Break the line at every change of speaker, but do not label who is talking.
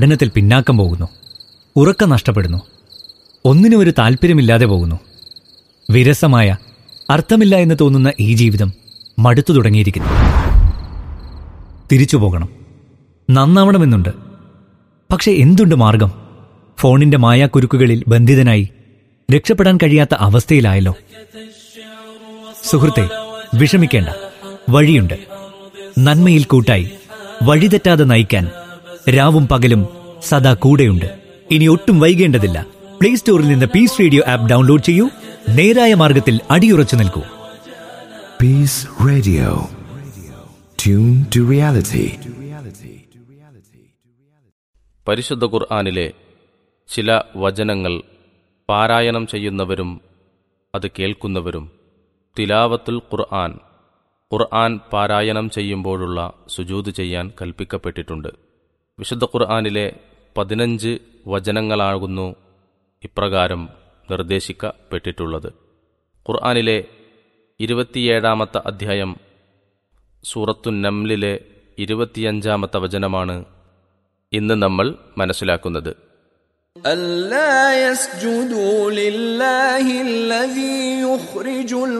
പഠനത്തിൽ പിന്നാക്കം പോകുന്നു ഉറക്കം നഷ്ടപ്പെടുന്നു ഒന്നിനും ഒരു താല്പര്യമില്ലാതെ പോകുന്നു വിരസമായ അർത്ഥമില്ല എന്ന് തോന്നുന്ന ഈ ജീവിതം മടുത്തു തുടങ്ങിയിരിക്കുന്നു തിരിച്ചു പോകണം നന്നാവണമെന്നുണ്ട് പക്ഷെ എന്തുണ്ട് മാർഗം ഫോണിന്റെ മായാക്കുരുക്കുകളിൽ ബന്ധിതനായി രക്ഷപ്പെടാൻ കഴിയാത്ത അവസ്ഥയിലായല്ലോ സുഹൃത്തെ വിഷമിക്കേണ്ട വഴിയുണ്ട് നന്മയിൽ കൂട്ടായി വഴിതെറ്റാതെ നയിക്കാൻ രാവും പകലും സദാ കൂടെയുണ്ട് ഇനി ഒട്ടും വൈകേണ്ടതില്ല പ്ലേ സ്റ്റോറിൽ നിന്ന് പീസ് റേഡിയോ ആപ്പ് ഡൗൺലോഡ് ചെയ്യൂ നേരായ മാർഗത്തിൽ അടിയുറച്ചു നിൽക്കൂ
Peace Radio. Tune to reality.
പരിശുദ്ധ ഖുർആാനിലെ ചില വചനങ്ങൾ പാരായണം ചെയ്യുന്നവരും അത് കേൾക്കുന്നവരും തിലാവത്തുൽ ഖുർആൻ ഖുർആൻ പാരായണം ചെയ്യുമ്പോഴുള്ള സുജൂത് ചെയ്യാൻ കൽപ്പിക്കപ്പെട്ടിട്ടുണ്ട് വിശുദ്ധ ഖുർആാനിലെ പതിനഞ്ച് വചനങ്ങളാകുന്നു ഇപ്രകാരം നിർദ്ദേശിക്കപ്പെട്ടിട്ടുള്ളത് ഖുർആാനിലെ ഇരുപത്തിയേഴാമത്തെ അധ്യായം സൂറത്തു നംലിലെ ഇരുപത്തിയഞ്ചാമത്തെ വചനമാണ് ഇന്ന് നമ്മൾ മനസ്സിലാക്കുന്നത്
ألا يسجدوا لله الذي يخرج